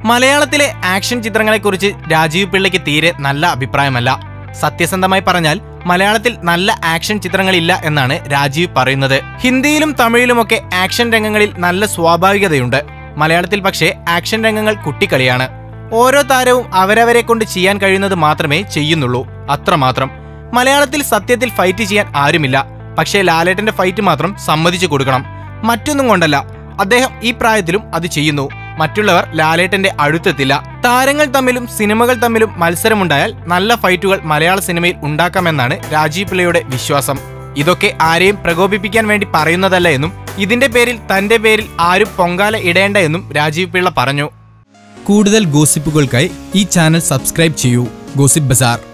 മലയാളത്തിലെ ആക്ഷൻ ചിത്രങ്ങളെക്കുറിച്ച് രാജീവ് പിള്ളയ്ക്ക് തീരെ നല്ല അഭിപ്രായമല്ല സത്യസന്ധമായി പറഞ്ഞാൽ മലയാളത്തിൽ നല്ല ആക്ഷൻ ചിത്രങ്ങളില്ല എന്നാണ് രാജീവ് പറയുന്നത് ഹിന്ദിയിലും തമിഴിലുമൊക്കെ ആക്ഷൻ രംഗങ്ങളിൽ നല്ല സ്വാഭാവികതയുണ്ട് മലയാളത്തിൽ പക്ഷേ ആക്ഷൻ രംഗങ്ങൾ കുട്ടിക്കളിയാണ് ഓരോ താരവും അവരവരെ കൊണ്ട് ചെയ്യാൻ കഴിയുന്നത് മാത്രമേ ചെയ്യുന്നുള്ളൂ അത്രമാത്രം മലയാളത്തിൽ സത്യത്തിൽ ഫൈറ്റ് ചെയ്യാൻ ആരുമില്ല പക്ഷേ ലാലേട്ടന്റെ ഫൈറ്റ് മാത്രം സമ്മതിച്ചു കൊടുക്കണം മറ്റൊന്നും കൊണ്ടല്ല അദ്ദേഹം ഈ പ്രായത്തിലും അത് ചെയ്യുന്നു മറ്റുള്ളവർ ലാലേട്ടന്റെ അടുത്തെത്തില്ല താരങ്ങൾ തമ്മിലും സിനിമകൾ തമ്മിലും മത്സരമുണ്ടായാൽ നല്ല ഫൈറ്റുകൾ മലയാള സിനിമയിൽ ഉണ്ടാക്കാമെന്നാണ് രാജീവ് പിള്ളയുടെ വിശ്വാസം ഇതൊക്കെ ആരെയും പ്രകോപിപ്പിക്കാൻ വേണ്ടി പറയുന്നതല്ല എന്നും ഇതിന്റെ പേരിൽ തന്റെ പേരിൽ ആരും പൊങ്കാല ഇടേണ്ട എന്നും രാജീവ് പിള്ള പറഞ്ഞു കൂടുതൽ ഗോസിപ്പുകൾക്കായി ഈ ചാനൽ സബ്സ്ക്രൈബ് ചെയ്യൂ ഗോസിപ്പ് ബസാർ